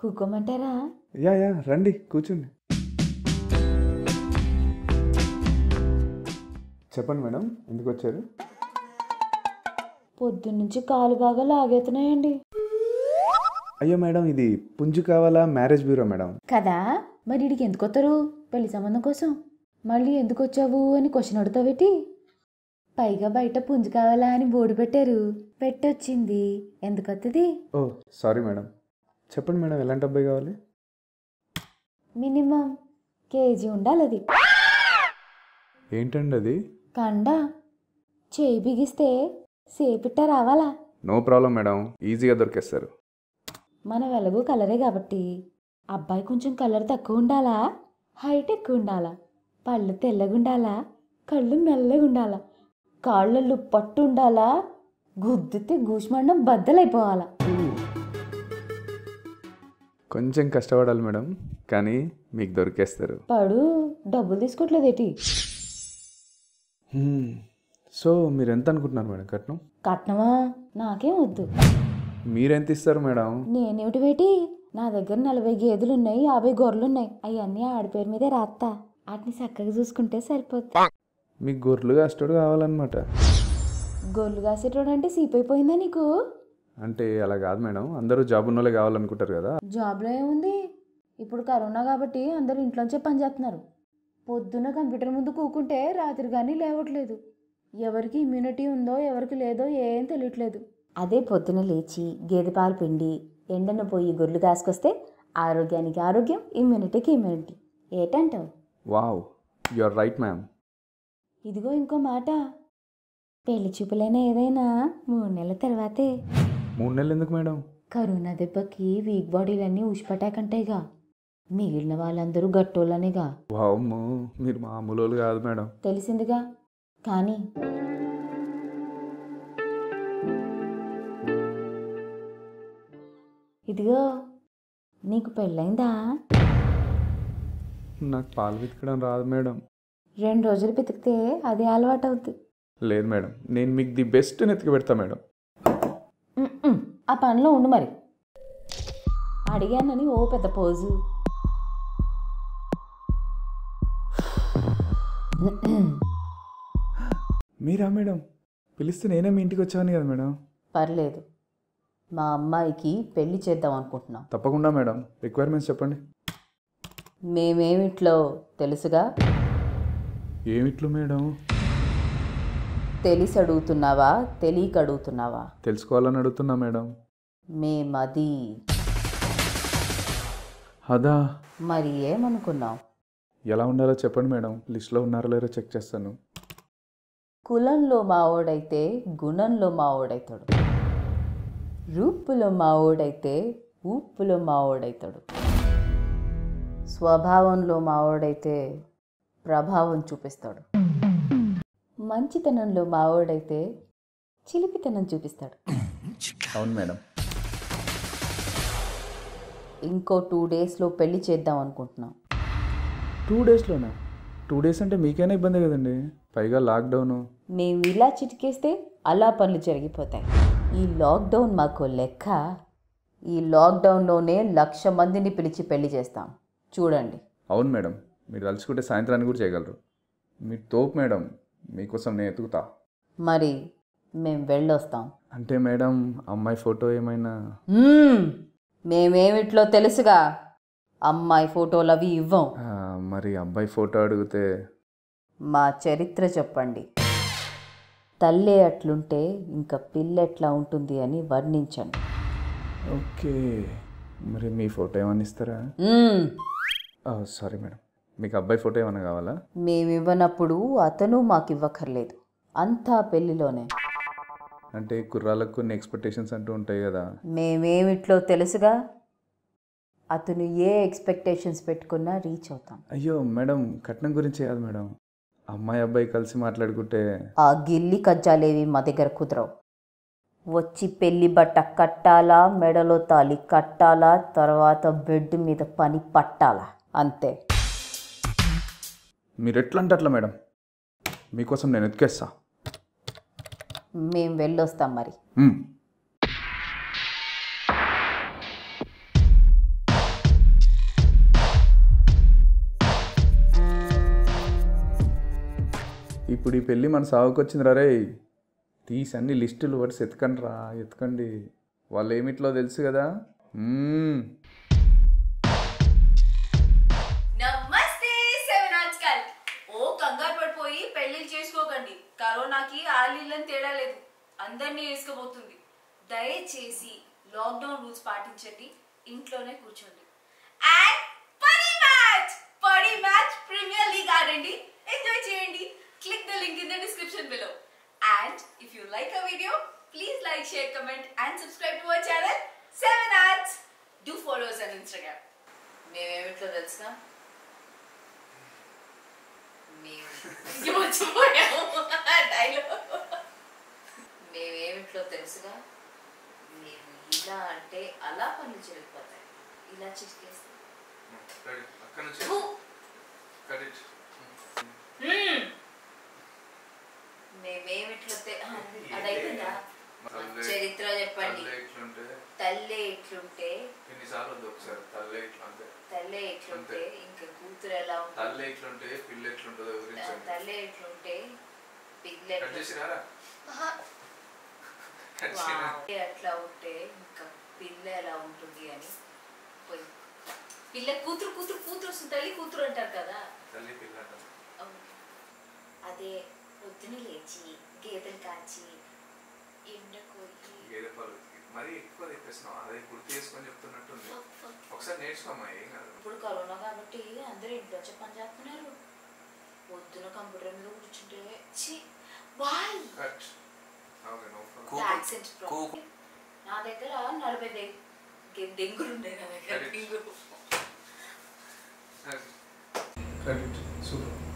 కూకోమంటారా yeah yeah రండి కూర్చోండి చెప్పండి మేడం ఎందుకు వచ్చారు పొద్దున్నుంచి కాలు బాగా లాగెత్తున్నాయండి అయ్యో మేడం ఇది పుంజు కావాలా మ్యారేజ్ బ్యూరో మేడం కదా మరి ఇడికి ఎందుకు వస్తారు పెళ్లి సంబంధం కోసం మళ్ళీ ఎందుకు వచ్చావు అని క్వశ్చన్ అడుగుతావేటి పైగా బయట పుంజు కావాలా అని బోర్డు పెట్టారు పెట్టొచ్చింది ఎందుకు వస్తుంది ఓ సారీ మేడం చెప్పండి మేడం ఎలాంటి అబ్బాయి కావాలి మినిమం కేజీ ఉండాలి అది ఏంటండి అది కండ చేయి బిగిస్తే సేపిట్ట రావాలా నో ప్రాబ్లం మేడం ఈజీగా దొరికేస్తారు మన వెలుగు కలరే కాబట్టి అబ్బాయి కొంచెం కలర్ తక్కువ ఉండాలా హైట్ ఎక్కువ ఉండాలా పళ్ళు తెల్లగా ఉండాలా కళ్ళు నల్లగా ఉండాలా కాళ్ళల్లో పట్టు ఉండాలా గుద్దితే గూష్మండం బద్దలైపోవాలా కొంచెం కష్టపడాలి మేడం కానీ మీకు దొరికేస్తారు పడు డబ్బులు తీసుకోవట్లేదేటి హ్మ్. సో మీరు ఎంత అనుకుంటున్నారు మేడం కట్నం కట్నమా నాకేం వద్దు మీరెంత ఇస్తారు మేడం నేనేమిటి వేటి నా దగ్గర నలభై గేదెలు ఉన్నాయి యాభై గొర్రెలు ఉన్నాయి అవన్నీ ఆడిపేరు మీదే రాస్తా వాటిని చక్కగా చూసుకుంటే సరిపోద్ది మీకు గొర్రెలు కాస్టోడు కావాలన్నమాట గొర్రెలు కాసేటోడు అంటే సీపైపోయిందా నీకు అంటే అలా కాదు మేడం అందరూ జాబ్ ఉన్న వాళ్ళే కావాలనుకుంటారు కదా జాబ్లో ఏముంది ఇప్పుడు కరోనా కాబట్టి అందరూ ఇంట్లోంచే పని చేస్తున్నారు పొద్దున్న కంప్యూటర్ ముందు కూకుంటే రాత్రి కానీ లేవట్లేదు ఎవరికి ఇమ్యూనిటీ ఉందో ఎవరికి లేదో ఏం తెలియట్లేదు అదే పొద్దున లేచి గేదె పాలు పిండి ఎండను పోయి గొర్రెలు కాసుకొస్తే ఆరోగ్యానికి ఆరోగ్యం ఇమ్యూనిటీకి ఇమ్యూనిటీ ఏటంటావు wow you are right ma'am ఇదిగో ఇంకో మాట పెళ్లి చూపులైనా ఏదైనా మూడు నెలల తర్వాతే మూడు నెలలు ఎందుకు మేడం కరోనా దెబ్బకి వీక్ బాడీలన్నీ ఉష్పటాకంటేగా మిగిలిన వాళ్ళందరూ గట్టోళ్ళనేగా వామ్మో మీరు మామూలు వాళ్ళు కాదు మేడం తెలిసిందిగా కానీ ఇదిగో నీకు పెళ్ళైందా నాకు పాలు వెతకడం రాదు మేడం రెండు రోజులు పితికితే అదే అలవాటు అవుద్ది లేదు మేడం నేను మీకు ది బెస్ట్ నెతికి పెడతా మేడం ఉమ్మ్. ఆ పనిలో ఉండు మరి అడిగానని ఓ పెద్ద పోజు మీరా మేడం పిలిస్తే నేనే మీ ఇంటికి వచ్చాను కదా మేడం పర్లేదు మా అమ్మాయికి పెళ్లి చేద్దాం అనుకుంటున్నాం తప్పకుండా మేడం రిక్వైర్మెంట్స్ చెప్పండి మేమేమిట్లో తెలుసుగా ఏమిట్లు మేడం తెలిసి అడుగుతున్నావా తెలియక అడుగుతున్నావా తెలుసుకోవాలని అడుగుతున్నా మేడం మేమది అదా మరి ఏమనుకున్నావు ఎలా ఉండాలో చెప్పండి మేడం లిస్ట్లో ఉన్నారో లేరో చెక్ చేస్తాను కులంలో మావోడైతే గుణంలో మావోడైతాడు రూపులో మావోడైతే ఊపులో మావోడైతాడు స్వభావంలో మావోడైతే ప్రభావం చూపిస్తాడు మంచితనంలో మావోడైతే చిలిపితనం చూపిస్తాడు అవును మేడం ఇంకో టూ డేస్లో పెళ్లి చేద్దాం అనుకుంటున్నాం టూ డేస్లోనా టూ డేస్ అంటే మీకైనా ఇబ్బంది కదండి పైగా లాక్డౌన్ మేము ఇలా చిటికేస్తే అలా పనులు జరిగిపోతాయి ఈ లాక్డౌన్ మాకు లెక్క ఈ లాక్డౌన్లోనే లక్ష మందిని పిలిచి పెళ్లి చేస్తాం చూడండి అవును మేడం మీరు తలుచుకుంటే సాయంత్రానికి కూడా చేయగలరు మీరు తోపు మేడం మీకోసం నేను ఎతుకుతా మరి మేము వెళ్ళొస్తాం అంటే మేడం అమ్మాయి ఫోటో ఏమైనా మ్మ్. మేమేమిట్లో తెలుసుగా అమ్మాయి ఫోటోలు అవి ఇవ్వం ఆ, మరి అబ్బాయి ఫోటో అడిగితే మా చరిత్ర చెప్పండి తల్లే అట్లుంటే ఇంకా పిల్ల ఎట్లా ఉంటుంది అని వర్ణించండి ఓకే మరి మీ ఫోటో ఏమైనా ఇస్తారా మ్మ్. సారీ మేడం మీకు అబ్బాయి ఫోటో ఏమైనా కావాలా మేమివ్వనప్పుడు అతను మాకు ఇవ్వక్కర్లేదు అంతా పెళ్లిలోనే అంటే కుర్రాళ్ళకు కొన్ని ఎక్స్పెక్టేషన్స్ అంటూ ఉంటాయి కదా మేమేమిట్లో తెలుసుగా అతను ఏ ఎక్స్పెక్టేషన్స్ పెట్టుకున్నా రీచ్ అవుతాం అయ్యో మేడం కట్నం గురించి కాదు మేడం అమ్మాయి అబ్బాయి కలిసి మాట్లాడుకుంటే ఆ గిల్లి కజ్జాలేవి మా దగ్గర కుదరవు వచ్చి పెళ్లి బట్ట కట్టాలా మెడలో తాలి కట్టాలా తర్వాత బెడ్ మీద పని పట్టాలా అంతే మీరు ఎట్లా అంటే అట్లా మేడం మీకోసం నేను ఎత్తుకేస్తా మేం వెళ్ళొస్తాం మరి మ్మ్. ఇప్పుడు ఈ పెళ్ళి మన సాగుకు వచ్చిందిరా రే తీసి అన్ని లిస్టులు పట్టి ఎత్తుకండి రా ఎత్తుకండి వాళ్ళు ఏమిట్లో తెలుసు కదా మ్మ్. నమస్తే సెవెన్ ఆజ్కల్ ఓ కంగారు పడిపోయి పెళ్లిళ్ళు చేసుకోకండి కరోనాకి ఆలీళ్ళని తేడా లేదు అందరినీ వేసుకోబోతుంది దయచేసి లాక్డౌన్ రూల్స్ పాటించండి ఇంట్లోనే కూర్చోండి అండ్ పడి మ్యాచ్ పడి మ్యాచ్ ప్రీమియర్ లీగ్ ఆడండి ఎంజాయ్ చేయండి click the link in the description below and if you like a video please like share comment and subscribe to our channel seven arts do follows and Instagram మేమేమిట్లో తెలుసుగా మేము మర్చిపోయాము dialogue మేమేమిట్లో తెలుసుగా మేము ఇలా అంటే అలా పనులు జరిగిపోతాయి ఇలా చిటికేస్తాం ఫు. మ్మ్. మేమేమిట్లో తె- ఆ, అది అయిపోయిందా చరిత్ర చెప్పండి తల్లే ఇట్లుంటే ఎన్నిసార్లు వద్దు ఒకసారి తల్లే ఇట్లా అంతే తల్లే ఇట్లుంటే ఇంకా కూతురు ఎలా ఉంటుంది తల్లే ఇట్లుంటే పిల్ల ఎట్లుంటుందో వివరించండి తల్లే ఇట్లుంటే పిల్లలు కట్ చేసినారా కట్ వావ్. చేసినా అట్లా ఉంటే ఇంకా పిల్ల ఎలా ఉంటుంది అని పోయి పిల్ల కూతురు కూతురు కూతురు వస్తుంది తల్లి కూతురు అంటారు కదా తల్లి పిల్ల అంట. అవును. అదే పొద్దున లేచి గేదెలు కాచి ఎండ కోయి గేదె పాలు మరీ ఎక్కువ తెప్పిస్తున్నావు అదే గుర్తు చేసుకొని చెప్తున్నట్టుంది ఒకసారి నేర్చుకోమ్మా ఏం కాదు ఇప్పుడు కరోనా కాబట్టి అందరూ ఇంట్లో వచ్చి పని చేస్తున్నారు పొద్దున కంప్యూటర్ మీద కూర్చుంటే ఛీ బాయ్ కట్ ఓకే నో కూ- యాక్సెంట్ కూ- నా దగ్గర నలభై దె- గె- దెంగులు ఉన్నాయి నా దగ్గర Correct. దెంగులు cut super